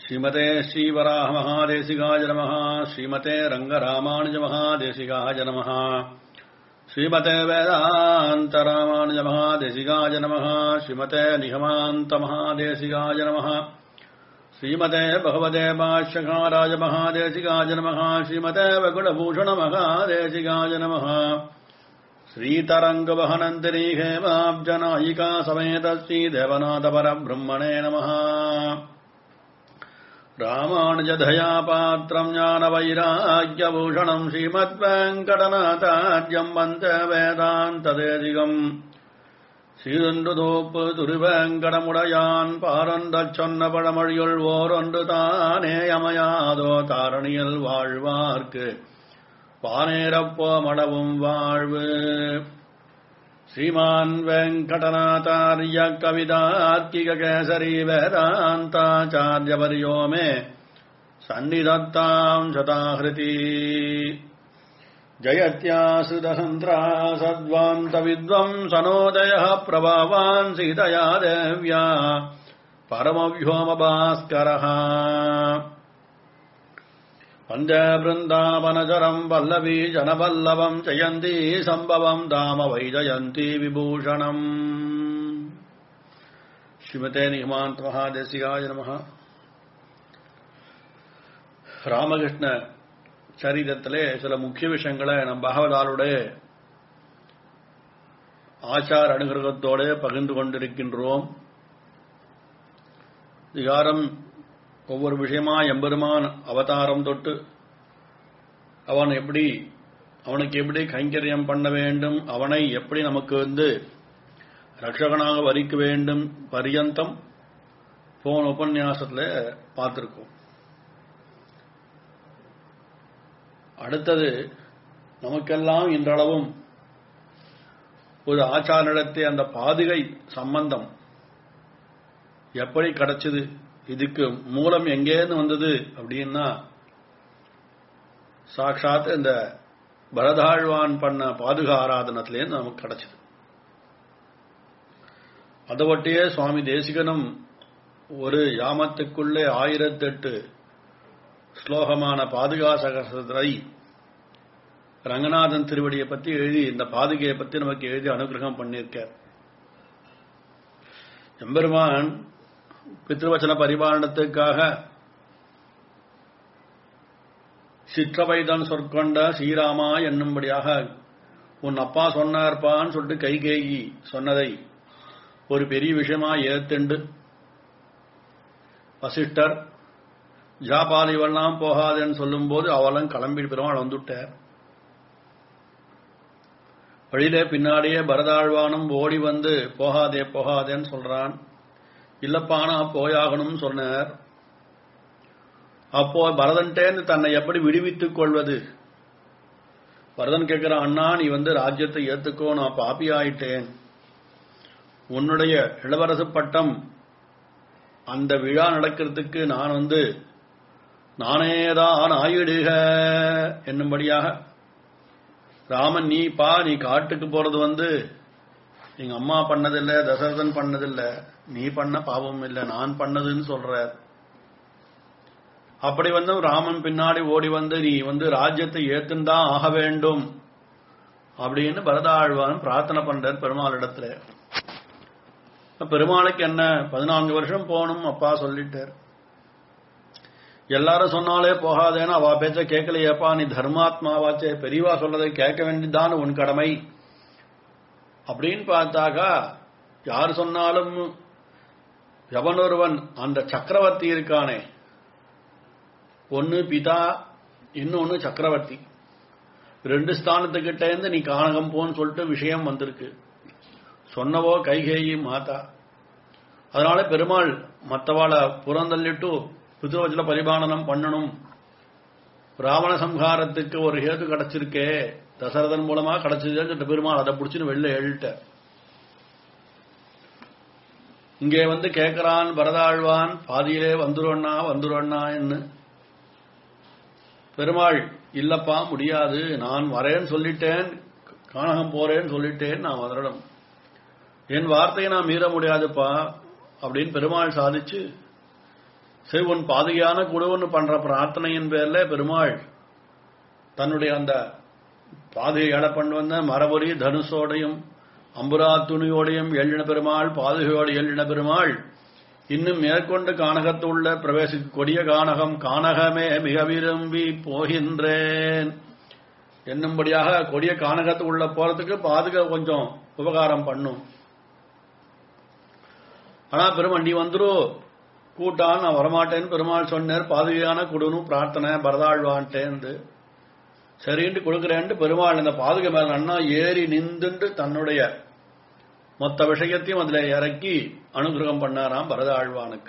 श्रीमते श्रीवराह महादेशिकाय नमः श्रीमते रङ्गरामानुज महादेशिकाय नमः श्रीमते वेदान्त रामानुज महादेशिकाय नमः श्रीमते निगमान्त महादेशिकाय नमः श्रीमते भगवते भाष्यकाराय महादेशिकाय नमः श्रीमते वकुलभूषण महादेशिकाय नमः श्रीतरङ्गवहनन्तिनी हेमाब्जनायिका समेत श्रीदेवनाथपरब्रह्मणे नमः रामानुजधया पात्रम् ज्ञानवैराग्यभूषणम् श्रीमद्वेङ्कटनाथाद्यम् वन्द வேதாந்ததேதிகம் சீரொன்றுதோப்பு துருவேங்கடமுடையான் பாரொன்றச் சொன்ன பழமொழியுள் ஓரொன்று தானே அமையாதோ தாரணியில் வாழ்வார்க்கு பானேரப்போ மடவும் வாழ்வு श्रीमान् वेङ्कटनाथार्य कवितार्किककेसरी वेदान्ताचार्यवर्यो मे सन्निधत्ताम् शताहृति जयत्यासुदसन्त्रासद्वान्तविद्वंसनोदयः प्रभावान् सीतया देव्या परमव्योमभास्करः वन्दे वृन्दावनचरम् वल्लवी जनवल्लभम् जयन्ती सम्भवम् धाम वै जयन्ती विभूषणम् श्रीमते निगमान्त महादेशिकाय नमः ராமகிருஷ்ண சரிதத்திலே சில முக்கிய விஷயங்களை நம் பாகவதாருடைய ஆச்சார அனுகிரகத்தோடு பகிர்ந்து கொண்டிருக்கின்றோம் விகாரம் ஒவ்வொரு விஷயமா எம்பெருமான் அவதாரம் தொட்டு அவன் எப்படி அவனுக்கு எப்படி கைங்கரியம் பண்ண வேண்டும் அவனை எப்படி நமக்கு வந்து ரட்சகனாக வரிக்க வேண்டும் பரியந்தம் போன உபன்யாசத்தில் பார்த்திருக்கோம் அடுத்தது நமக்கெல்லாம் இன்றளவும் ஒரு ஆச்சாரிடத்தை அந்த பாதுகை சம்பந்தம் எப்படி கிடைச்சது இதுக்கு மூலம் எங்கேருந்து வந்தது அப்படின்னா சாட்சாத் இந்த பரதாழ்வான் பண்ண பாதுக ஆராதனத்திலேருந்து நமக்கு கிடைச்சது அதை ஒட்டியே சுவாமி தேசிகனும் ஒரு யாமத்துக்குள்ளே ஆயிரத்தெட்டு ஸ்லோகமான பாதுகா சகசரை ரங்கநாதன் திருவடியை பத்தி எழுதி இந்த பாதுகையை பத்தி நமக்கு எழுதி அனுகிரகம் பண்ணியிருக்கார் எம்பெருமான் பித்ருவச்சன பரிபாலனத்துக்காக சிற்றவைதான் சொற்கொண்ட ஸ்ரீராமா என்னும்படியாக உன் அப்பா சொன்னார்ப்பான்னு சொல்லிட்டு கைகேயி சொன்னதை ஒரு பெரிய விஷயமா ஏத்துண்டு வசிஷ்டர் ஜாபாலிவெல்லாம் போகாதேன்னு சொல்லும்போது அவளும் கிளம்பி பெருமாள் வந்துட்டார் வழியிலே பின்னாடியே பரதாழ்வானும் ஓடி வந்து போகாதே போகாதேன்னு சொல்றான் இல்லப்பானா போயாகணும் சொன்னார் அப்போ பரதன்ட்டேன்னு தன்னை எப்படி விடுவித்துக் கொள்வது பரதன் கேட்கிறான் அண்ணா நீ வந்து ராஜ்யத்தை ஏத்துக்கோ நான் பாப்பி ஆயிட்டேன் உன்னுடைய இளவரசு பட்டம் அந்த விழா நடக்கிறதுக்கு நான் வந்து நானேதான் ஆயிடுக என்னும்படியாக ராமன் நீ பா நீ காட்டுக்கு போறது வந்து எங்க அம்மா பண்ணதில்ல தசரதன் பண்ணதில்ல நீ பண்ண பாவம் இல்லை நான் பண்ணதுன்னு சொல்ற அப்படி வந்து ராமன் பின்னாடி ஓடி வந்து நீ வந்து ராஜ்யத்தை ஏத்துந்தான் ஆக வேண்டும் அப்படின்னு பரதாழ்வான் பிரார்த்தனை பண்றார் பெருமாளிடத்துல பெருமாளுக்கு என்ன பதினான்கு வருஷம் போகணும் அப்பா சொல்லிட்டார் எல்லாரும் சொன்னாலே போகாதேன்னு அவ பேச்ச கேட்கலையேப்பா நீ தர்மாத்மாவாச்சே பெரியவா சொல்லதை கேட்க வேண்டியதான் உன் கடமை அப்படின்னு பார்த்தாக்கா யார் சொன்னாலும் எவனொருவன் அந்த சக்கரவர்த்தி இருக்கானே ஒன்னு பிதா இன்னொன்னு சக்கரவர்த்தி ரெண்டு ஸ்தானத்துக்கிட்ட இருந்து நீ கானகம் போன்னு சொல்லிட்டு விஷயம் வந்திருக்கு சொன்னவோ கைகேயி மாதா அதனால பெருமாள் மற்றவாளை புறந்தள்ளிட்டு பிதுவஜல பரிபாலனம் பண்ணணும் ராவண சம்ஹாரத்துக்கு ஒரு ஹேது கிடைச்சிருக்கே தசரதன் மூலமா கிடைச்சதுன்னு பெருமாள் அதை பிடிச்சின்னு வெளில எழுட்ட இங்கே வந்து கேட்கிறான் பரதாழ்வான் பாதியிலே வந்துருவண்ணா வந்துருவண்ணான்னு பெருமாள் இல்லப்பா முடியாது நான் வரேன்னு சொல்லிட்டேன் கானகம் போறேன்னு சொல்லிட்டேன் நான் வரணும் என் வார்த்தையை நான் மீற முடியாதுப்பா அப்படின்னு பெருமாள் சாதிச்சு சரி உன் பாதுகையான குழுவுன்னு பண்ற பிரார்த்தனையின் பேர்ல பெருமாள் தன்னுடைய அந்த பாதுகை எடை பண்ணு வந்த மரபொரி தனுஷோடையும் அம்புரா துணியோடையும் எழின பெருமாள் பாதுகையோடு எழின பெருமாள் இன்னும் மேற்கொண்டு கானகத்து உள்ள பிரவேசி கொடிய கானகம் கானகமே மிக விரும்பி போகின்றேன் என்னும்படியாக கொடிய கானகத்து உள்ள போறதுக்கு பாதுகா கொஞ்சம் உபகாரம் பண்ணும் ஆனா பெருமாள் நீ வந்துரு கூட்டான் நான் வரமாட்டேன்னு பெருமாள் சொன்னார் பாதுகையான குடுனும் பிரார்த்தனை பரதாழ்வான்ட்டேன்னு சரின்ட்டு கொடுக்குறேன்ட்டு பெருமாள் இந்த பாதுகை மேல அண்ணா ஏறி நின்றுண்டு தன்னுடைய மொத்த விஷயத்தையும் அதுல இறக்கி அனுகிரகம் பண்ணாராம் பரதாழ்வானுக்கு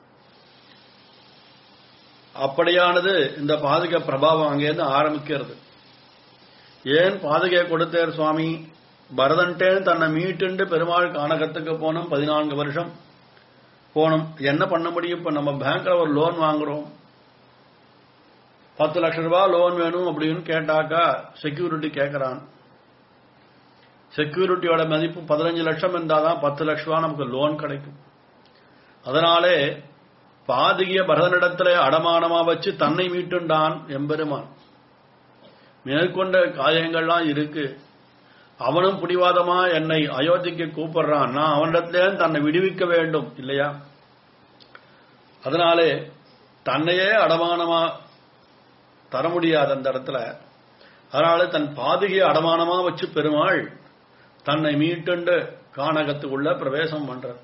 அப்படியானது இந்த பாதுகை பிரபாவம் அங்கேருந்து ஆரம்பிக்கிறது ஏன் பாதுகையை கொடுத்தார் சுவாமி பரதன்ட்டேன்னு தன்னை மீட்டுண்டு பெருமாள் கானகத்துக்கு போனோம் பதினான்கு வருஷம் போனோம் என்ன பண்ண முடியும் இப்ப நம்ம பேங்க்ல ஒரு லோன் வாங்குறோம் பத்து லட்சம் ரூபாய் லோன் வேணும் அப்படின்னு கேட்டாக்கா செக்யூரிட்டி கேட்கறான் செக்யூரிட்டியோட மதிப்பு பதினஞ்சு லட்சம் இருந்தாதான் பத்து லட்சம் ரூபாய் நமக்கு லோன் கிடைக்கும் அதனாலே பாதிகிய பரதனிடத்துல அடமானமா வச்சு தன்னை மீட்டுண்டான் எம்பெருமான் மேற்கொண்ட காயங்கள்லாம் இருக்கு அவனும் பிடிவாதமா என்னை அயோத்திக்கு கூப்பிடுறான் நான் அவனிடத்திலே தன்னை விடுவிக்க வேண்டும் இல்லையா அதனாலே தன்னையே அடமானமா தர முடியாது அந்த இடத்துல அதனால தன் பாதுகையை அடமானமா வச்சு பெருமாள் தன்னை மீட்டுண்டு கானகத்துக்குள்ள பிரவேசம் பண்றார்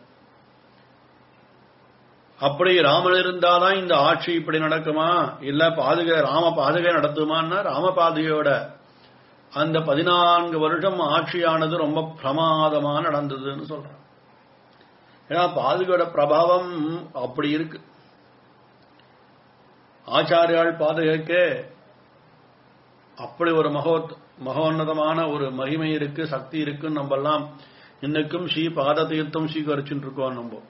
அப்படி ராமன் இருந்தாதான் இந்த ஆட்சி இப்படி நடக்குமா இல்ல பாதுகை ராம பாதுகை நடத்துமான்னா ராம பாதுகையோட அந்த பதினான்கு வருஷம் ஆட்சியானது ரொம்ப பிரமாதமா நடந்ததுன்னு சொல்றான் ஏன்னா பாதுகையோட பிரபாவம் அப்படி இருக்கு ஆச்சாரியால் பாதுகைக்கு அப்படி ஒரு மகோ மகோன்னதமான ஒரு மகிமை இருக்கு சக்தி இருக்குன்னு நம்ம எல்லாம் இன்னைக்கும் ஸ்ரீ பாத தீர்த்தம் ஸ்வீகரிச்சுட்டு இருக்கோம் நம்ம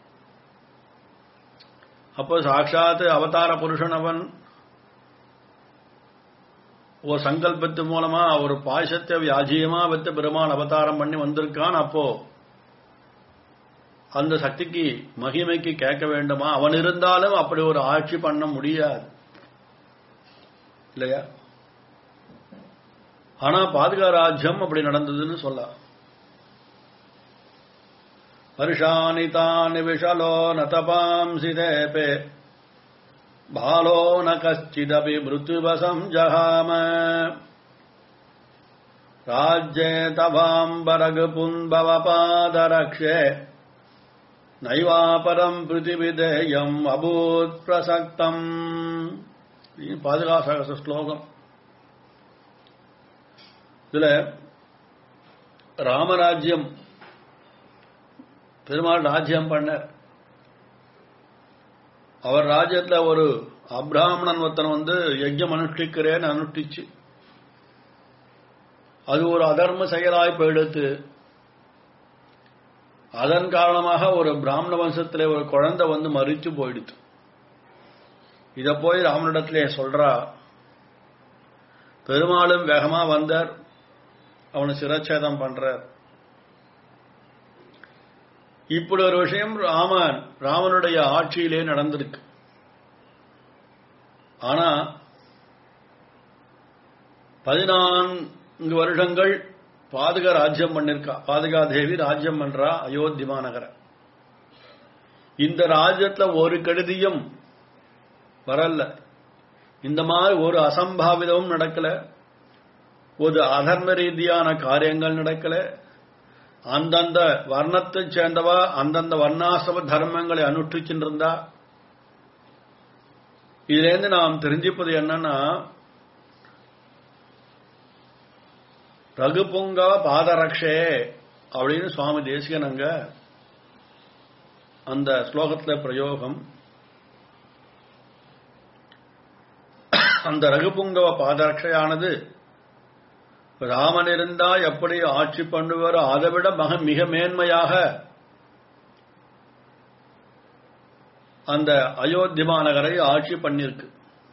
அப்போ சாட்சாத் அவதார புருஷன் அவன் ஒரு சங்கல்பத்து மூலமா ஒரு பாயசத்தை வியாஜியமா வைத்து பெருமான் அவதாரம் பண்ணி வந்திருக்கான் அப்போ அந்த சக்திக்கு மகிமைக்கு கேட்க வேண்டுமா அவன் இருந்தாலும் அப்படி ஒரு ஆட்சி பண்ண முடியாது இல்லையா ஆனா பாதுகா ராஜ்யம் அப்படி நடந்ததுன்னு சொல்ல வருஷானி தானி விஷலோ நதபாம்சி தேபே பாலோ ந கச்சிதபி மிருத்துவசம் ஜகாம ராஜ்யே தவாம்பரகு புன்பவ பாதரக்ஷே நைவாபரம் பிருத்திவிதேயம் அபூத் பிரசக்தம் பாதுகாசகச ஸ்லோகம் இதுல ராமராஜ்யம் பெருமாள் ராஜ்யம் பண்ணார் அவர் ராஜ்யத்துல ஒரு அப்ராமணன் ஒருத்தன் வந்து யஜ்யம் அனுஷ்டிக்கிறேன்னு அனுஷ்டிச்சு அது ஒரு அதர்ம செயலாய் போயிடுத்து அதன் காரணமாக ஒரு பிராமண வம்சத்திலே ஒரு குழந்தை வந்து மறிச்சு போயிடுத்து இத போய் ராமனிடத்திலே சொல்றா பெருமாளும் வேகமா வந்தார் அவனை சிரச்சேதம் பண்றார் இப்படி ஒரு விஷயம் ராமன் ராமனுடைய ஆட்சியிலே நடந்திருக்கு ஆனா பதினான்கு வருஷங்கள் பாதுகா ராஜ்யம் பண்ணிருக்கா பாதுகா தேவி ராஜ்யம் பண்றா அயோத்தி மாநகர இந்த ராஜ்யத்துல ஒரு கெடுதியும் வரல இந்த மாதிரி ஒரு அசம்பாவிதமும் நடக்கல ஒரு அதர்ம ரீதியான காரியங்கள் நடக்கல அந்தந்த வர்ணத்தை சேர்ந்தவா அந்தந்த வர்ணாசிரம தர்மங்களை அனுஷ்டிச்சுருந்தா இதிலேருந்து நாம் தெரிஞ்சுப்பது என்னன்னா ரகுபுங்கவ பாதரக்ஷே அப்படின்னு சுவாமி தேசிகன் அங்க அந்த ஸ்லோகத்துல பிரயோகம் அந்த ரகுபுங்கவ பாதரட்சையானது ராமன் இருந்தா எப்படி ஆட்சி பண்ணுவாரோ அதை விட மக மிக மேன்மையாக அந்த அயோத்தி மாநகரை ஆட்சி பண்ணிருக்கு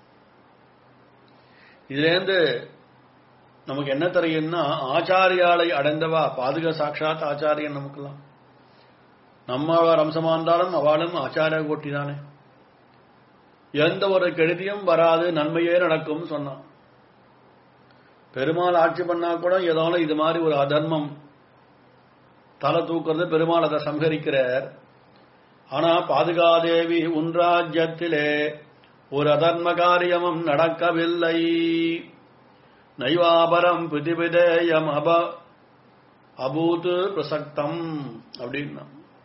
இதுலேருந்து நமக்கு என்ன தெரியும்னா ஆச்சாரியாலை அடைந்தவா பாதுகா சாட்சாத் ஆச்சாரியன் நமக்குலாம் நம்ம அம்சமா இருந்தாலும் அவளும் ஆச்சாரிய கோட்டி தானே எந்த ஒரு கெடுதியும் வராது நன்மையே நடக்கும் சொன்னான் பெருமாள் ஆட்சி பண்ணா கூட ஏதாலும் இது மாதிரி ஒரு அதர்மம் தலை தூக்குறது பெருமாள் அதை சம்ஹரிக்கிறார் ஆனா பாதுகாதேவி உன் ராஜ்யத்திலே ஒரு அதர்ம காரியமும் நடக்கவில்லை நைவாபரம் பிதிபிதேயம் அப அபூத் பிரசக்தம் அப்படின்னா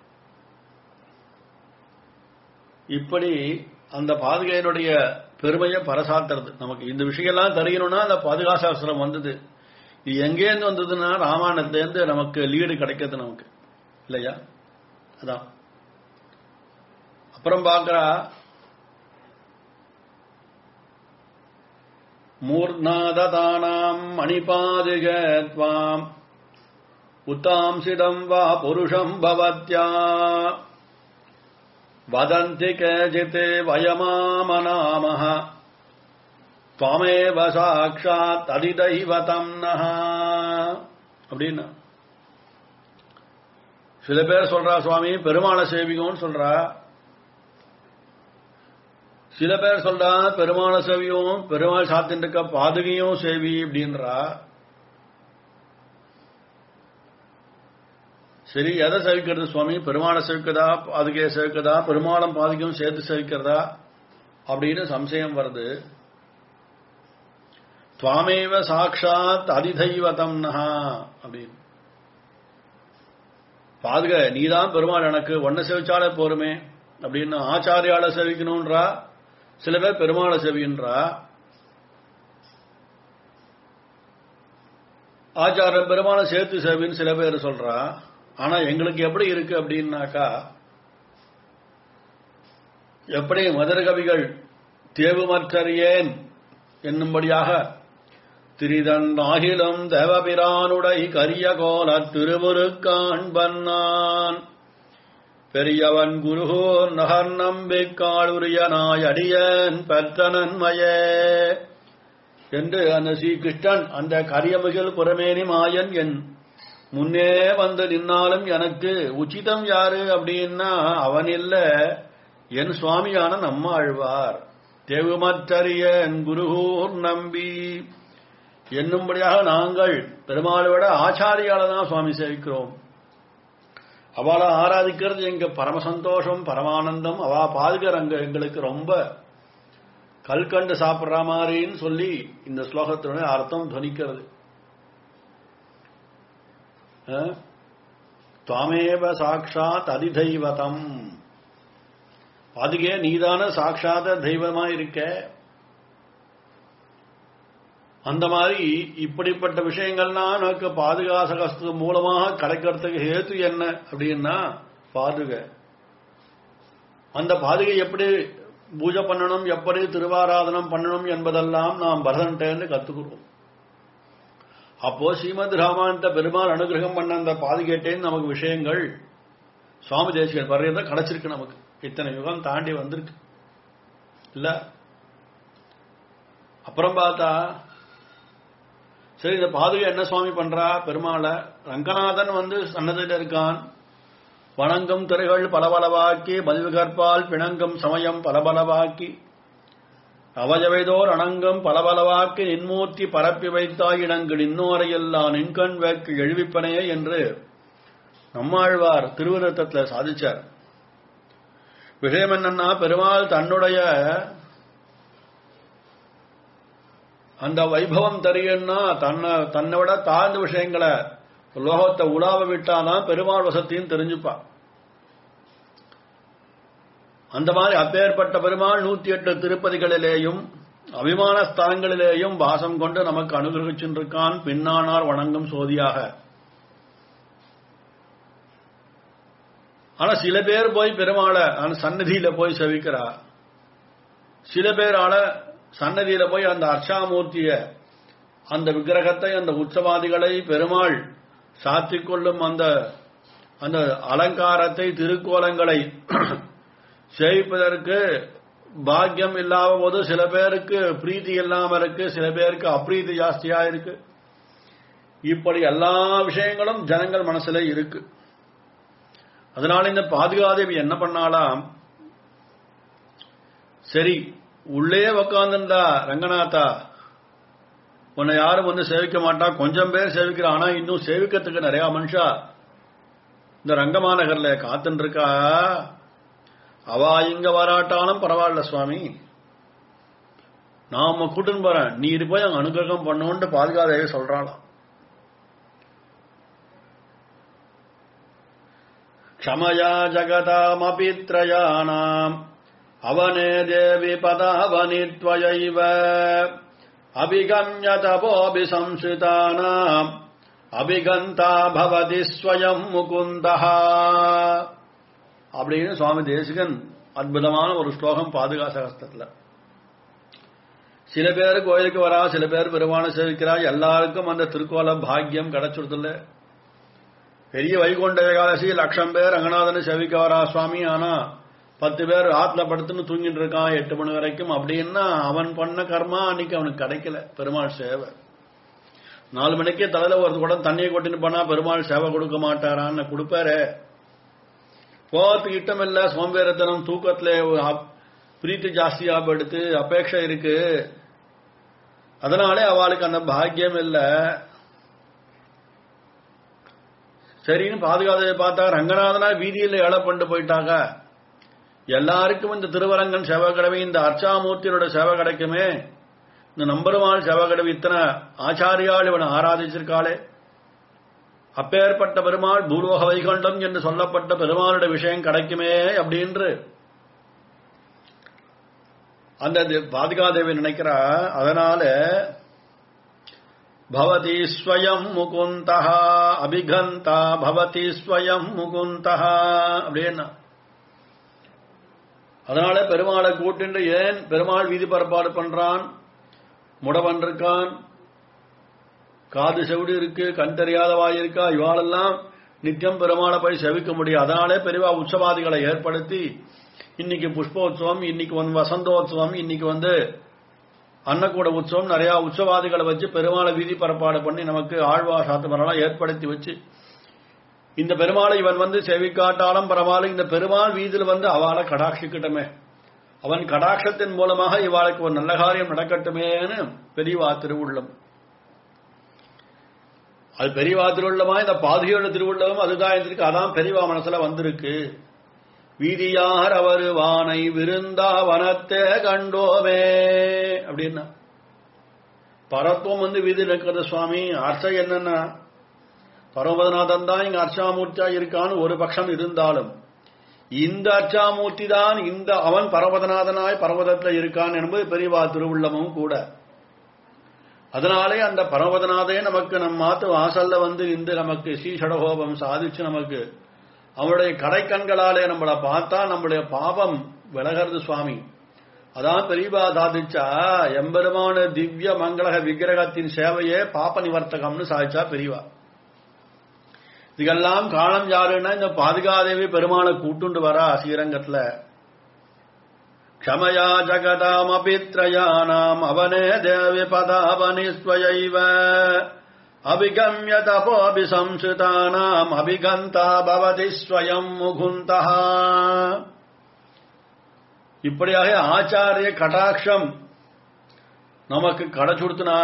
இப்படி அந்த பாதுகையினுடைய பெருமையை பரசாத்துறது நமக்கு இந்த விஷயம்லாம் தெரியணும்னா அந்த பாதுகாசாஸ்திரம் வந்தது இது எங்கேருந்து வந்ததுன்னா ராமாயணத்திலேருந்து நமக்கு லீடு கிடைக்கிறது நமக்கு இல்லையா அதான் அப்புறம் பார்க்கிறா மூர்நாததானாம் மணிபாதிகத்வாம் உத்தாம்சிடம் வா புருஷம் பவத்யா வதந்தி கேஜித் வயமாமநாமः துவமேவ சாட்சாத் அதிதைவதம் நஹ அப்படின்னா சில பேர் சொல்றா சுவாமி பெருமாளை சேவிக்கும்னு சொல்றா சில பேர் சொல்றா பெருமாளை சேவியும் பெருமாள் சாத்தின் இருக்க பாதுகையும் சேவி அப்படின்றா சரி எதை சேவிக்கிறது சுவாமி பெருமாளை சேவிக்கதா பாதுகையை சேவிக்கதா பெருமாளும் பாதுகையும் சேர்த்து சேவிக்கிறதா அப்படின்னு சம்சயம் வருது துவாமேவ சாட்சாத் அதிதைவதம் நஹா அப்படின்னு பாதுக நீதான் பெருமாள் எனக்கு ஒன்ன சேவிச்சாலே போருமே அப்படின்னு ஆச்சாரியால சேவிக்கணும்ன்றா சில பேர் பெருமாளை சேவின்றா ஆச்சாரம் பெருமாளை சேர்த்து சேவின்னு சில பேர் சொல்றா ஆனா எங்களுக்கு எப்படி இருக்கு அப்படின்னாக்கா எப்படி மதுரகவிகள் தேவுமற்றறியேன் என்னும்படியாக திரிதன் ஆகிலும் தேவபிரானுடை கரிய கோல திருமுருக்காண்பன்னான் பெரியவன் குருகோர் நகர் நம்பிக்காளுரிய நாய் அடியன் பெற்ற நன்மையே என்று அந்த ஸ்ரீ கிருஷ்ணன் அந்த கரியமிகள் புறமேனி மாயன் என் முன்னே வந்து நின்னாலும் எனக்கு உச்சிதம் யாரு அப்படின்னா அவன் இல்ல என் சுவாமியான நம்ம ஆழ்வார் தேவுமற்றறிய என் குருகூர் நம்பி என்னும்படியாக நாங்கள் பெருமாளோட ஆச்சாரியால தான் சுவாமி சேவிக்கிறோம் அவளை ஆராதிக்கிறது எங்க பரம சந்தோஷம் பரமானந்தம் அவ பாதுகார் அங்க எங்களுக்கு ரொம்ப கல்கண்டு சாப்பிடுற மாதிரின்னு சொல்லி இந்த ஸ்லோகத்தினுடைய அர்த்தம் துவனிக்கிறது துவாமேவ சாட்சாத் அதிதைவதம் பாதுகே நீதான சாட்சாத தெய்வமா இருக்க அந்த மாதிரி இப்படிப்பட்ட விஷயங்கள்லாம் நமக்கு பாதுகாசகஸ்து மூலமாக கிடைக்கிறதுக்கு ஹேத்து என்ன அப்படின்னா பாதுகை அந்த பாதுகை எப்படி பூஜை பண்ணணும் எப்படி திருவாராதனம் பண்ணணும் என்பதெல்லாம் நாம் பரதன்ட்டேன்னு கத்துக்கிறோம் அப்போ ஸ்ரீமத் ராமாயணத்தை பெருமாள் அனுகிரகம் பண்ண அந்த பாதுகேட்டேன்னு நமக்கு விஷயங்கள் சுவாமி தேசிகன் வரையதான் கிடைச்சிருக்கு நமக்கு இத்தனை யுகம் தாண்டி வந்திருக்கு இல்ல அப்புறம் பார்த்தா சரி இந்த பாதுகை என்ன சுவாமி பண்றா பெருமாளை ரங்கநாதன் வந்து சன்னதியில் இருக்கான் வணங்கும் திரைகள் பலபலவாக்கி மதிவுகற்பால் பிணங்கும் சமயம் பலபலவாக்கி அவஜவைதோர் அணங்கம் பலபலவாக்கி நின்மூர்த்தி பரப்பி வைத்தாய் இடங்கு நின்னோரையெல்லாம் நின்கண் வேக்கு எழுவிப்பனையே என்று நம்மாழ்வார் திருவிருத்தத்தில் சாதிச்சார் விஷயம் என்னன்னா பெருமாள் தன்னுடைய அந்த வைபவம் தெரியும்னா தன்னை தன்னை விட தாழ்ந்த விஷயங்களை லோகத்தை உலாவ விட்டாதான் பெருமாள் வசத்தையும் தெரிஞ்சுப்பா அந்த மாதிரி அப்பேற்பட்ட பெருமாள் நூத்தி எட்டு திருப்பதிகளிலேயும் அபிமான ஸ்தலங்களிலேயும் வாசம் கொண்டு நமக்கு அனுகிரகிச்சின்றிருக்கான் பின்னானார் வணங்கும் சோதியாக ஆனா சில பேர் போய் பெருமாளை சன்னதியில போய் செவிக்கிறா சில பேரால சன்னதியில போய் அந்த அர்ச்சாமூர்த்திய அந்த விக்கிரகத்தை அந்த உற்சவாதிகளை பெருமாள் சாத்திக் கொள்ளும் அந்த அந்த அலங்காரத்தை திருக்கோலங்களை சேவிப்பதற்கு பாக்கியம் இல்லாத போது சில பேருக்கு பிரீத்தி இல்லாம இருக்கு சில பேருக்கு அப்ரீதி ஜாஸ்தியா இருக்கு இப்படி எல்லா விஷயங்களும் ஜனங்கள் மனசுல இருக்கு அதனால இந்த பாதுகாதேவி என்ன பண்ணாலாம் சரி உள்ளே உக்காந்துண்டா ரங்கநாதா உன்னை யாரும் வந்து சேவிக்க மாட்டா கொஞ்சம் பேர் சேவிக்கிறா ஆனா இன்னும் சேவிக்கிறதுக்கு நிறைய மனுஷா இந்த ரங்கமாநகர்ல காத்துட்டு இருக்கா அவா இங்க வராட்டாலும் பரவாயில்ல சுவாமி நாம கூட்டுன்னு போறேன் நீர் போய் அங்க அனுகிரகம் பண்ணுன்னு பாதுகாதேவி சொல்றாளாம் க்ஷமயா ஜகதாமபி த்ரயாணாம் அவனே தேவி பதாவனித்வயைவ அபிகம்ய தபோபி சம்ஸ்ருதானாம் அபிகந்தா பவதி ஸ்வயம் முகுந்தா அப்படின்னு சுவாமி தேசிகன் அற்புதமான ஒரு ஸ்லோகம் பாதுகா சகஸ்தத்துல சில பேர் கோயிலுக்கு வரா சில பேர் பெருமான சேவிக்கிறா எல்லாருக்கும் அந்த திருக்கோல பாக்கியம் கிடைச்சிருதில்ல பெரிய வைகுண்ட ஏகாதசி லட்சம் பேர் ரங்கநாதனை சேவிக்க வரா சுவாமி ஆனா பத்து பேர் ஆத்துல படுத்துன்னு தூங்கிட்டு இருக்கான் எட்டு மணி வரைக்கும் அப்படின்னா அவன் பண்ண கர்மா அன்னைக்கு அவனுக்கு கிடைக்கல பெருமாள் சேவை நாலு மணிக்கே தலையில ஒரு குடம் தண்ணியை கொட்டின்னு போனா பெருமாள் சேவை கொடுக்க மாட்டாரான்னு கொடுப்பாரு போறதுக்கு இட்டம் இல்ல சோம்பேறத்தனம் தூக்கத்துல ஒரு அப்- பிரீத்தி ஜாஸ்தியா எடுத்து அபேட்சை இருக்கு அதனாலே அவளுக்கு அந்த பாக்கியம் இல்ல சரின்னு பாதுகாததை பார்த்தா ரங்கநாதனா வீதியில ஏழை பண்ணிட்டு போயிட்டாங்க எல்லாருக்கும் இந்த திருவரங்கன் சேவை கடவை இந்த அர்ச்சாமூர்த்தியோட சேவை கிடைக்குமே இந்த நம்பருமாள் சேவை கடவை இத்தனை ஆச்சாரியால் இவனை ஆராதிச்சிருக்காளே அப்பேற்பட்ட பெருமாள் பூலோக வைகுண்டம் என்று சொல்லப்பட்ட பெருமாளுடைய விஷயம் கிடைக்குமே அப்படின்று அந்த தி- பாதுகாதேவி நினைக்கிறா அதனால பவதி ஸ்வயம் முகுந்தா அபிகந்தா பவதி ஸ்வயம் முகுந்தா அப்படின்னா அதனால பெருமாளை கூட்டிண்டு ஏன் பெருமாள் வீதி பரப்பாடு பண்றான் முடவன் இருக்கான் காது செவிடு இருக்கு கண் தெரியாத வாய் இருக்கா இவாளெல்லாம் நித்தியம் பெருமாளை போய் செவிக்க முடியும் அதனாலே பெரியவா உற்சவாதிகளை ஏற்படுத்தி இன்னைக்கு புஷ்போத்சவம் இன்னைக்கு வந்து வசந்தோத்சவம் இன்னைக்கு வந்து அன்னக்கூட உற்சவம் நிறைய உற்சவாதிகளை வச்சு பெருமாளை வீதி பரப்பாடு பண்ணி நமக்கு ஆழ்வா சாத்தமரெல்லாம் ஏற்படுத்தி வச்சு இந்த பெருமாளை இவன் வந்து செவிக்காட்டாலும் பரவாயில்ல இந்த பெருமாள் வீதியில் வந்து அவளை கடாட்சிக்கட்டுமே அவன் கடாட்சத்தின் மூலமாக இவாளுக்கு ஒரு நல்ல காரியம் நடக்கட்டுமேன்னு பெரியவா திருவுள்ளம் அது பெரியவா திருவுள்ளமா இந்த பாதுகையோட திருவுள்ளமும் அதுதான் இருக்கு அதான் பெரியவா மனசுல வந்திருக்கு வீதியார் அவர் வானை விருந்தா வனத்தே கண்டோமே அப்படின்னா பரத்துவம் வந்து வீதியில் இருக்கிறது சுவாமி அர்த்தம் என்னன்னா பரமபதநாதன் தான் இங்க அர்ச்சாமூர்த்தியா இருக்கான்னு ஒரு பட்சம் இருந்தாலும் இந்த அர்ச்சாமூர்த்தி தான் இந்த அவன் பரமபதநாதனாய் பர்வதத்தில் இருக்கான் என்பது பெரியவா திருவுள்ளமும் கூட அதனாலே அந்த பரமபதநாதே நமக்கு நம் மாத்து வாசல்ல வந்து இன்று நமக்கு ஸ்ரீஷடகோபம் சாதிச்சு நமக்கு அவனுடைய கடைக்கண்களாலே நம்மளை பார்த்தா நம்முடைய பாபம் விலகிறது சுவாமி அதான் பெரியவா சாதிச்சா எம்பெருமான திவ்ய மங்களக விக்கிரகத்தின் சேவையே பாப நிவர்த்தகம்னு சாதிச்சா பெரியவா இதுக்கெல்லாம் காலம் யாருன்னா இந்த பாதுகாதேவி பெருமாளை கூட்டுண்டு வரா ஸ்ரீரங்கத்துல க்ஷமயா ஜகதாமபி த்ரயாணாம் அவனே தேவி பதாவனிஸ்வயைவ அபிகம்ய தபோபி சம்சுதானாம் அபிகந்தா பவதி ஸ்வயம் முகுந்தா இப்படியாக ஆச்சாரிய கடாட்சம் நமக்கு கடச்சுடுத்துனா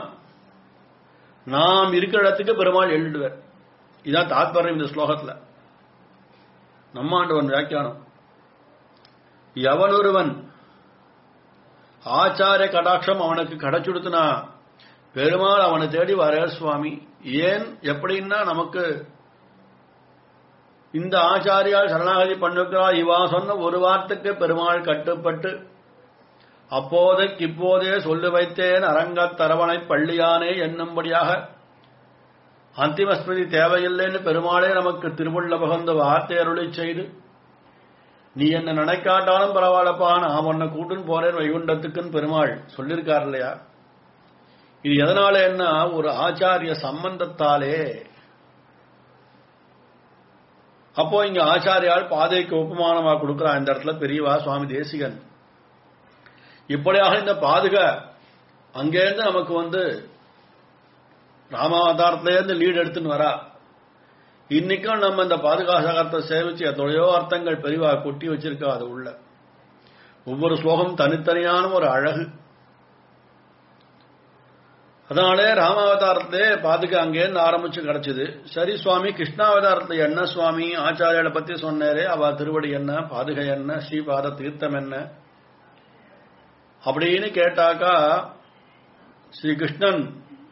நாம் இருக்கிற இடத்துக்கு பெருமாள் எழுதுவர் இதான் தாத்பரியம் இந்த ஸ்லோகத்துல நம்மாண்டவன் வியாக்கியானம் எவனொருவன் ஆச்சாரிய கடாட்சம் அவனுக்கு கிடைச்சுடுத்துனா பெருமாள் அவனை தேடி வரார் சுவாமி ஏன் எப்படின்னா நமக்கு இந்த ஆச்சாரியால் சரணாகதி பண்ணுகிறார் இவா சொன்ன ஒரு வார்த்தைக்கு பெருமாள் கட்டுப்பட்டு அப்போதைக்கு இப்போதே சொல்லி வைத்தேன் அரங்கத் தரவணை பள்ளியானே என்னும்படியாக அந்திமஸ்மிருதி தேவையில்லைன்னு பெருமாளே நமக்கு திருவுள்ள பகந்த வார்த்தை அருளி செய்து நீ என்ன நினைக்காட்டாலும் பரவாயில்லப்பா நான் உன்னை கூட்டுன்னு போறேன் வைகுண்டத்துக்குன்னு பெருமாள் சொல்லியிருக்கார் இல்லையா இது எதனால என்ன ஒரு ஆச்சாரிய சம்பந்தத்தாலே அப்போ இங்க ஆச்சாரியால் பாதைக்கு உபமானமா கொடுக்கிறா இந்த இடத்துல பெரியவா சுவாமி தேசிகன் இப்படியாக இந்த பாதுக அங்கேருந்து நமக்கு வந்து ராமாவதாரத்திலேருந்து லீடு எடுத்துன்னு வரா இன்னைக்கும் நம்ம இந்த பாதுகாசகத்தை சேவிச்சு எத்தனையோ அர்த்தங்கள் பெரிவா கொட்டி வச்சிருக்கா அது உள்ள ஒவ்வொரு ஸ்லோகம் தனித்தனியான ஒரு அழகு அதனாலே ராமாவதாரத்திலே பாதுகா அங்கேருந்து ஆரம்பிச்சு கிடைச்சது சரி சுவாமி கிருஷ்ணாவதாரத்துல என்ன சுவாமி ஆச்சாரியால பத்தி சொன்னாரே அவ திருவடி என்ன பாதுகை என்ன ஸ்ரீபாத தீர்த்தம் என்ன அப்படின்னு கேட்டாக்கா ஸ்ரீ கிருஷ்ணன்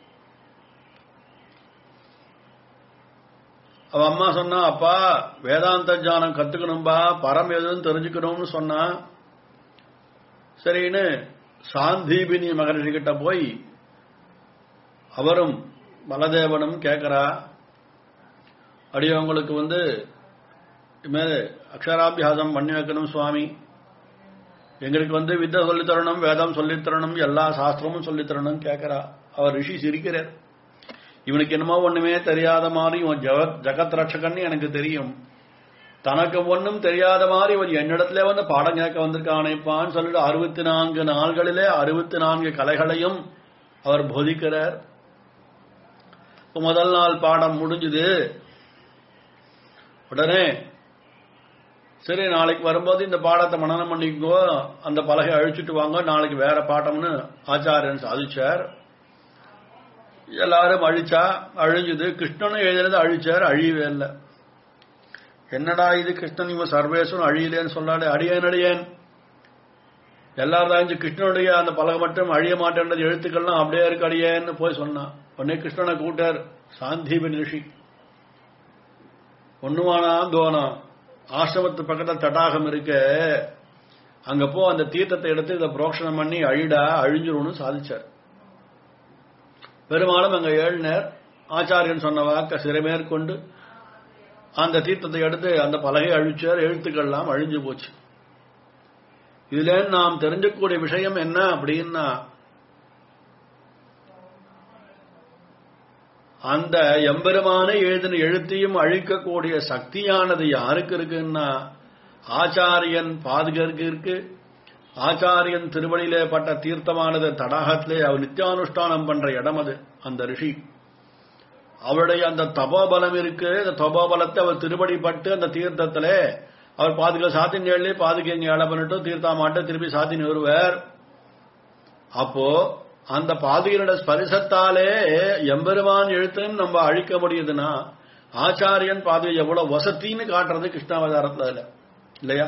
அவ அம்மா சொன்னா அப்பா வேதாந்த ஜானம் கத்துக்கணும்பா பரம் எதுன்னு தெரிஞ்சுக்கணும்னு சொன்னா சரின்னு சாந்தீபினி மகரிஷி கிட்ட போய் அவரும் பலதேவனும் கேட்கிறா அடியவங்களுக்கு வந்து இனிமேல் அக்ஷராபியாசம் பண்ணி வைக்கணும் சுவாமி எங்களுக்கு வந்து வித்தை சொல்லித் தரணும் வேதம் சொல்லித் தரணும் எல்லா சாஸ்திரமும் சொல்லித் தரணும் கேட்கிறா அவர் ரிஷி சிரிக்கிறார் இவனுக்கு என்னமோ ஒண்ணுமே தெரியாத மாதிரி இவன் ஜகத் ஜகத் ரட்சகன்னு எனக்கு தெரியும் தனக்கு ஒண்ணும் தெரியாத மாதிரி இவன் என்னிடத்துல வந்து பாடம் கேட்க வந்திருக்கானேப்பான்னு சொல்லிட்டு அறுபத்தி நான்கு நாள்களிலே அறுபத்தி நான்கு கலைகளையும் அவர் போதிக்கிறார் இப்ப முதல் நாள் பாடம் முடிஞ்சுது உடனே சரி நாளைக்கு வரும்போது இந்த பாடத்தை மனநம் பண்ணிக்கோ அந்த பலகை அழிச்சிட்டு வாங்க நாளைக்கு வேற பாட்டம்னு ஆச்சாரியன் சாதிச்சார் எல்லாரும் அழிச்சா அழிஞ்சுது கிருஷ்ணனும் எழுதுறது அழிச்சார் அழியவே இல்லை என்னடா இது கிருஷ்ணன் இவன் சர்வேஸ்வரன் அழியலேன்னு சொன்னாலே அடியேன் அடியேன் எல்லாரும் அழிஞ்சு கிருஷ்ணனுடைய அந்த பலகை மட்டும் அழிய மாட்டேன்றது எழுத்துக்கள்லாம் அப்படியே இருக்கு அடியேன்னு போய் சொன்னான் உடனே கிருஷ்ணனை கூட்டார் சாந்தீபன் ரிஷி ஒண்ணுமானா தோனா ஆசிரமத்து பக்கத்துல தடாகம் இருக்க அங்க போ அந்த தீர்த்தத்தை எடுத்து இதை புரோக்ஷணம் பண்ணி அழிடா அழிஞ்சிரும்னு சாதிச்சார் பெரும்பாலும் அங்க ஏழுனர் ஆச்சாரியன் சொன்ன வாக்க சிறைமேற்கொண்டு அந்த தீர்த்தத்தை எடுத்து அந்த பலகை அழிச்சார் எழுத்துக்கள்லாம் அழிஞ்சு போச்சு இதுல நாம் தெரிஞ்சக்கூடிய விஷயம் என்ன அப்படின்னா அந்த எம்பெருமான எழுதின எழுத்தையும் அழிக்கக்கூடிய சக்தியானது யாருக்கு இருக்குன்னா ஆச்சாரியன் பாதுகாருக்கு இருக்கு ஆச்சாரியன் திருவடியிலே பட்ட தீர்த்தமானது தடாகத்திலே அவர் நித்தியானுஷ்டானம் பண்ற இடம் அது அந்த ரிஷி அவருடைய அந்த தபோபலம் இருக்கு அந்த தபோபலத்தை அவர் திருவடி பட்டு அந்த தீர்த்தத்திலே அவர் பாதுகா சாத்தின் ஏழு பாதுகை இங்க இடம் பண்ணிட்டு தீர்த்தாமாட்ட திருப்பி சாத்தின் வருவார் அப்போ அந்த பாதுகையோட ஸ்பரிசத்தாலே எம்பெருமான் எழுத்தையும் நம்ம அழிக்க முடியுதுன்னா ஆச்சாரியன் பாதுகை எவ்வளவு வசத்தின்னு காட்டுறது கிருஷ்ணாவதாரத்துல இல்லையா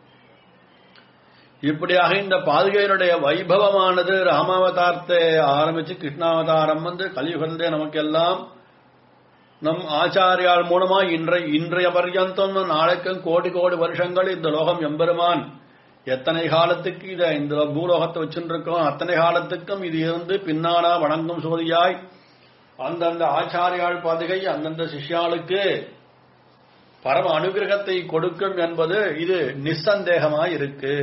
இப்படியாக இந்த பாதுகையினுடைய வைபவமானது ராமாவதாரத்தை ஆரம்பிச்சு கிருஷ்ணாவதாரம் வந்து கலியுகந்தே நமக்கெல்லாம் நம் ஆச்சாரியால் மூலமா இன்றைய இன்றைய பர்யந்தம் நாளைக்கும் கோடி கோடி வருஷங்கள் இந்த லோகம் எம்பெருமான் எத்தனை காலத்துக்கு இத இந்த பூலோகத்தை வச்சுருக்கோம் அத்தனை காலத்துக்கும் இது இருந்து பின்னாடா வணங்கும் சோதியாய் அந்தந்த ஆச்சாரியாள் பாதுகை அந்தந்த சிஷ்யாளுக்கு பரம அனுகிரகத்தை கொடுக்கும் என்பது இது நிசந்தேகமாய் இருக்கு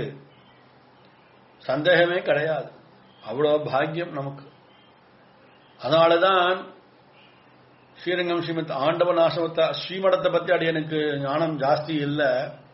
சந்தேகமே கிடையாது அவ்வளவு பாக்கியம் நமக்கு அதனாலதான் ஸ்ரீரங்கம் ஸ்ரீமத் ஆண்டவன் ஆசிரமத்தை ஸ்ரீமடத்தை பத்தி அடி எனக்கு ஞானம் ஜாஸ்தி இல்லை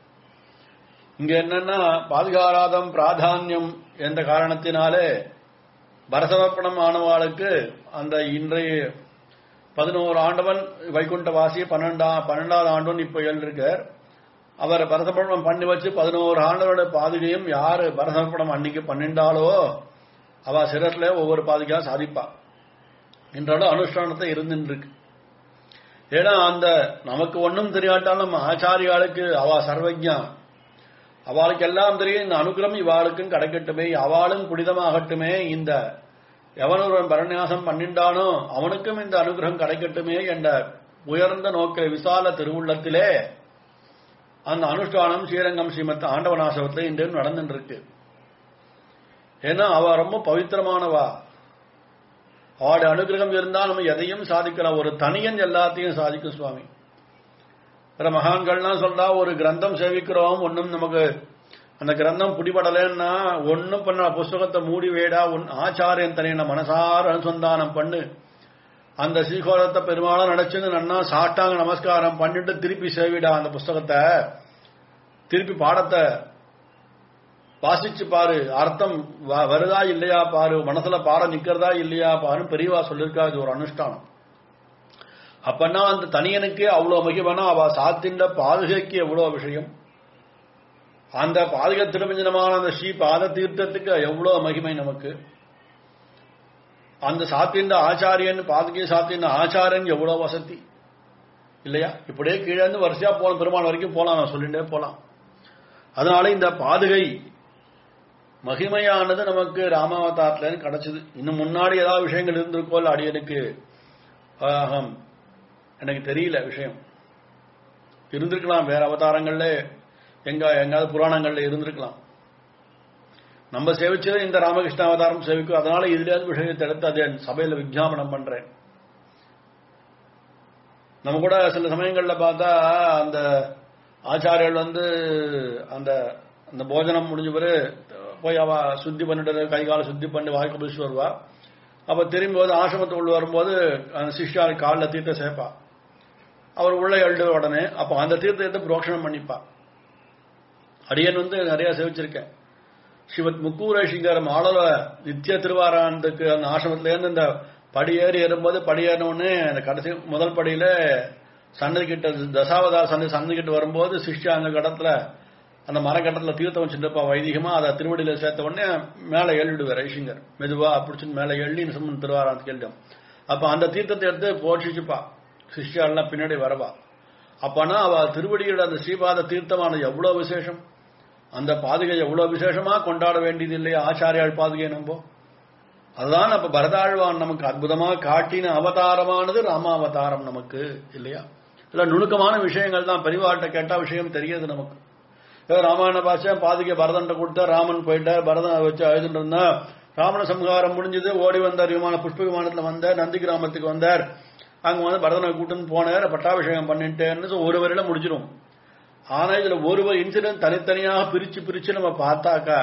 இங்க என்னன்னா பாதுகாராதம் பிராதானியம் என்ற காரணத்தினாலே பரசமர்ப்பணம் ஆனவாளுக்கு அந்த இன்றைய பதினோரு ஆண்டவன் வைகுண்ட வாசி பன்னெண்டா பன்னெண்டாவது ஆண்டவன் இப்ப எழுதிருக்கார் அவர் பரசமர்ப்பணம் பண்ணி வச்சு பதினோரு ஆண்டவரோட பாதுகையும் யாரு பரசமர்ப்பணம் அன்னைக்கு பன்னெண்டாலோ அவ சிரஸ்ல ஒவ்வொரு பாதுகையா சாதிப்பா என்றாலும் அனுஷ்டானத்தை இருந்துட்டு இருக்கு ஏன்னா அந்த நமக்கு ஒன்றும் தெரியாட்டாலும் நம்ம ஆச்சாரியாளுக்கு அவ சர்வஜா அவளுக்கு எல்லாம் தெரியும் இந்த அனுகிரகம் இவாளுக்கும் கிடைக்கட்டுமே அவளும் புனிதமாகட்டுமே இந்த எவனொருவன் பரநியாசம் பண்ணிண்டானோ அவனுக்கும் இந்த அனுகிரகம் கிடைக்கட்டுமே என்ற உயர்ந்த நோக்க விசால திருவுள்ளத்திலே அந்த அனுஷ்டானம் ஸ்ரீரங்கம் ஸ்ரீமத் ஆண்டவனாசவத்தில் இன்று நடந்துட்டு இருக்கு ஏன்னா அவ ரொம்ப பவித்திரமானவா அவட அனுகிரகம் இருந்தா நம்ம எதையும் சாதிக்கலாம் ஒரு தனியன் எல்லாத்தையும் சாதிக்கும் சுவாமி பிற மகான்கள்லாம் சொல்றா ஒரு கிரந்தம் சேவிக்கிறோம் ஒன்னும் நமக்கு அந்த கிரந்தம் பிடிபடலைன்னா ஒன்னும் பண்ண புஸ்தகத்தை மூடி வேடா உன் ஆச்சாரியன் தனியன மனசார அனுசந்தானம் பண்ணு அந்த ஸ்ரீகோலத்தை பெருமாளும் நினைச்சுன்னு நன்னா சாட்டாங்க நமஸ்காரம் பண்ணிட்டு திருப்பி சேவிடா அந்த புஸ்தகத்தை திருப்பி பாடத்தை வாசிச்சு பாரு அர்த்தம் வருதா இல்லையா பாரு மனசுல பாடம் நிக்கிறதா இல்லையா பாருன்னு பெரியவா சொல்லிருக்கா இது ஒரு அனுஷ்டானம் அப்பன்னா அந்த தனியனுக்கு அவ்வளவு மகிமனா அவ சாத்தின்ற பாதுகைக்கு எவ்வளவு விஷயம் அந்த பாதக திருமஞ்சனமான அந்த ஸ்ரீ பாத தீர்த்தத்துக்கு எவ்வளவு மகிமை நமக்கு அந்த சாத்தின்ற ஆச்சாரியன் பாதகை சாத்தின்ற ஆச்சாரியன் எவ்வளவு வசதி இல்லையா இப்படியே கீழே இருந்து வரிசையா போன பெருமாள் வரைக்கும் போலாம் நான் சொல்லிட்டே போலாம் அதனால இந்த பாதுகை மகிமையானது நமக்கு ராமாவதாரத்துல இருந்து கிடைச்சது இன்னும் முன்னாடி ஏதாவது விஷயங்கள் இருந்திருக்கோ இல்ல அடியனுக்கு ஆஹம், எனக்கு தெரியல விஷயம் இருந்திருக்கலாம் வேற அவதாரங்கள்ல எங்க எங்காவது புராணங்கள்ல இருந்திருக்கலாம் நம்ம சேவிச்சது இந்த ராமகிருஷ்ண அவதாரம் சேவிக்கும் அதனால இதுல இருந்து விஷயத்தை எடுத்து அதை சபையில விஜாபனம் பண்றேன் நம்ம கூட சில சமயங்கள்ல பார்த்தா அந்த ஆச்சாரியர்கள் வந்து அந்த அந்த போஜனம் முடிஞ்ச பிறகு போய் அவ சுத்தி பண்ணிட்டு கை காலை சுத்தி பண்ணி வாய்க்கு பிடிச்சு வருவா அப்ப திரும்பி போது ஆசிரமத்துக்குள்ள வரும்போது அந்த சிஷ்யாரு காலில் தீர்த்த சேர்ப்பா அவர் உள்ள எழுத உடனே அப்ப அந்த தீர்த்தத்தை புரோக்ஷணம் பண்ணிப்பா அடியன் வந்து நிறைய சேவிச்சிருக்கேன் ஸ்ரீமத் முக்கூரேஷிங்கர் மாடல நித்திய திருவாராண்டத்துக்கு அந்த ஆசிரமத்துல இருந்து இந்த படி ஏறி ஏறும்போது படி ஏறின உடனே அந்த கடைசி முதல் படியில சன்னதி கிட்ட தசாவதார சன்னதி சன்னதி கிட்ட வரும்போது சிஷ்யா அந்த கடத்துல அந்த மரக்கட்டத்துல தீர்த்தம் வச்சுருப்பா வைதிகமா அதை திருவடியில சேர்த்த உடனே மேல எழுடுவார் ஐஷிங்கர் மெதுவா பிடிச்சின்னு மேல எள்ளி நிசமன் திருவாராந்த கேள்வியும் அப்ப அந்த தீர்த்தத்தை எடுத்து போஷிச்சுப்பா சிஷ்யாலாம் பின்னாடி வரவா அப்பனா அவ திருவடியோட அந்த ஸ்ரீபாத தீர்த்தமானது எவ்வளவு விசேஷம் அந்த பாதுகை எவ்வளவு விசேஷமா கொண்டாட வேண்டியது இல்லையா ஆச்சாரியாள் பாதுகை நம்போ அதுதான் அப்ப பரதாழ்வான் நமக்கு அற்புதமா காட்டின அவதாரமானது ராமாவதாரம் நமக்கு இல்லையா இல்ல நுணுக்கமான விஷயங்கள் தான் பெரியவாட்ட கேட்டா விஷயம் தெரியாது நமக்கு ஏதோ ராமாயண பாஷை பாதுகை பரதன்ட்ட கொடுத்தா ராமன் போயிட்டார் பரதன் வச்சு அழுதுட்டு இருந்தா ராமன சம்ஹாரம் முடிஞ்சது ஓடி வந்தார் விமான புஷ்ப விமானத்துல வந்தார் நந்தி கிராமத்துக்கு வந்தார் அங்க வந்து பரதனை கூட்டுன்னு போனார் பட்டாபிஷேகம் பண்ணிட்டேன்னு ஒரு வரையில முடிச்சிடும் ஆனா இதுல ஒரு ஒரு இன்சிடென்ட் தனித்தனியாக பிரிச்சு பிரிச்சு நம்ம பார்த்தாக்கா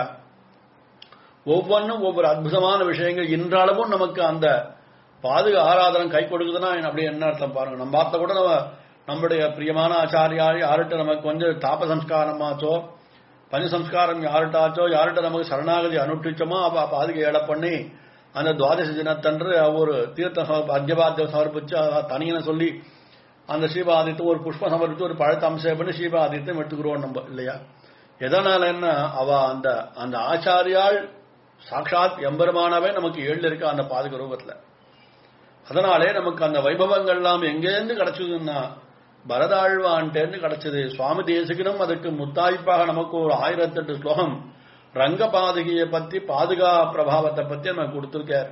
ஒவ்வொன்றும் ஒவ்வொரு அற்புதமான விஷயங்கள் இன்றளவும் நமக்கு அந்த பாதுகா ஆராதனம் கை கொடுக்குதுன்னா அப்படி என்ன அர்த்தம் பாருங்க நம்ம பார்த்த கூட நம்ம நம்முடைய பிரியமான ஆச்சாரியா யார்கிட்ட நமக்கு வந்து தாப சம்ஸ்காரமாச்சோ பஞ்ச சம்ஸ்காரம் யார்கிட்டாச்சோ யார்கிட்ட நமக்கு சரணாகதி அனுஷ்டிச்சோமோ அவ பாதுகை ஏழை பண்ணி அந்த துவாதசி தினத்தன்று ஒரு தீர்த்த சமர்ப்ப அர்ஜபாத்தியம் சமர்ப்பிச்சு அத தனியனை சொல்லி அந்த ஸ்ரீபாதித்து ஒரு புஷ்பம் சமர்ப்பித்து ஒரு பழத்தை அம்சம் பண்ணி ஸ்ரீபாதித்தம் எடுத்துக்கிறோம் நம்ம இல்லையா எதனால என்ன அவ அந்த அந்த ஆச்சாரியால் சாட்சாத் எம்பெருமானவே நமக்கு ஏழு இருக்க அந்த பாதுக ரூபத்துல அதனாலே நமக்கு அந்த வைபவங்கள்லாம் எங்கேருந்து கிடைச்சதுன்னா பரதாழ்வான்ட்டேருந்து கிடைச்சது சுவாமி தேசிகனும் அதுக்கு முத்தாய்ப்பாக நமக்கு ஒரு ஆயிரத்தெட்டு ஸ்லோகம் ரங்க பாதுகையை பத்தி பாதுகா பிரபாவத்தை பத்தி நமக்கு கொடுத்திருக்கார்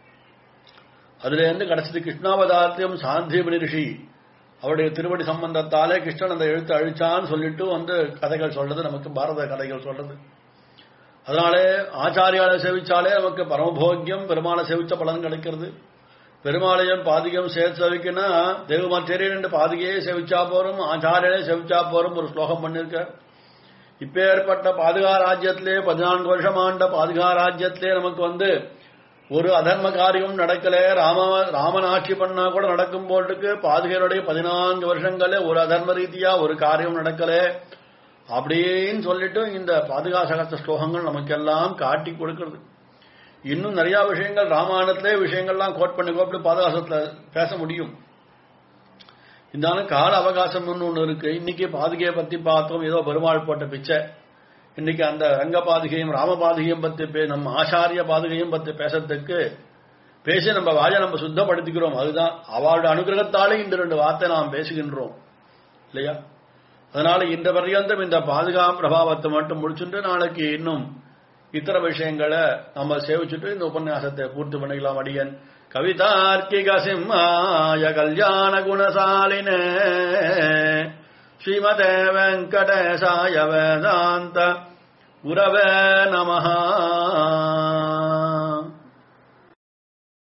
அதுல இருந்து கிடைச்சது கிருஷ்ணாவதாரத்தையும் சாந்தியபடி ரிஷி அவருடைய திருவடி சம்பந்தத்தாலே கிருஷ்ணன் அந்த எழுத்து அழிச்சான்னு சொல்லிட்டு வந்து கதைகள் சொல்றது நமக்கு பாரத கதைகள் சொல்றது அதனாலே ஆச்சாரியாலை சேவிச்சாலே நமக்கு பரமபோக்கியம் பெருமாளை சேவிச்ச பலன் கிடைக்கிறது பெருமாளையும் பாதிகம் சேர்த்து சேவிக்கனா தெய்வமற்றேன் பாதிகையே சேவிச்சா போறோம் ஆச்சாரியாலே சேவிச்சா போறோம் ஒரு ஸ்லோகம் பண்ணிருக்க இப்பேற்பட்ட பாதுகா ராஜ்யத்திலே பதினான்கு வருஷம் ஆண்ட பாதுகா ராஜ்யத்திலே நமக்கு வந்து ஒரு அதர்ம காரியம் நடக்கல ராம ராமன் ஆட்சி பண்ணா கூட நடக்கும் போட்டுக்கு பாதுகையுடைய பதினான்கு வருஷங்களே ஒரு அதர்ம ரீதியா ஒரு காரியம் நடக்கல அப்படின்னு சொல்லிட்டு இந்த பாதுகா சகத்த ஸ்லோகங்கள் நமக்கெல்லாம் காட்டி கொடுக்கிறது இன்னும் நிறைய விஷயங்கள் ராமாயணத்திலே விஷயங்கள்லாம் கோட் பண்ணி கோப்பி பாதுகாசத்துல பேச முடியும் இருந்தாலும் கால அவகாசம் ஒன்று இருக்கு இன்னைக்கு பாதுகையை பத்தி பார்த்தோம் ஏதோ பெருமாள் போட்ட பிச்சை இன்னைக்கு அந்த ரங்க பாதுகையும் ராம பாதுகையும் பத்தி பே- நம்ம ஆச்சாரிய பாதுகையும் பத்தி பேசுறதுக்கு பேசி நம்ம வாயை நம்ம சுத்தப்படுத்திக்கிறோம் அதுதான் அவளுடைய அனுகிரகத்தாலே இந்த ரெண்டு வார்த்தை நாம் பேசுகின்றோம் இல்லையா அதனால இந்த பர்யந்தம் இந்த பாதுகா பிரபாவத்தை மட்டும் முடிச்சுட்டு நாளைக்கு இன்னும் இத்தர விஷயங்களை நம்ம சேவிச்சுட்டு இந்த உபன்யாசத்தை பூர்த்தி பண்ணிக்கலாம் அடியன் கவிதார்க்கிக சிம்மாய கல்யாண குணசாலினே ஸ்ரீமதே வெங்கடேசாய வேதாந்த குரவே நமஹா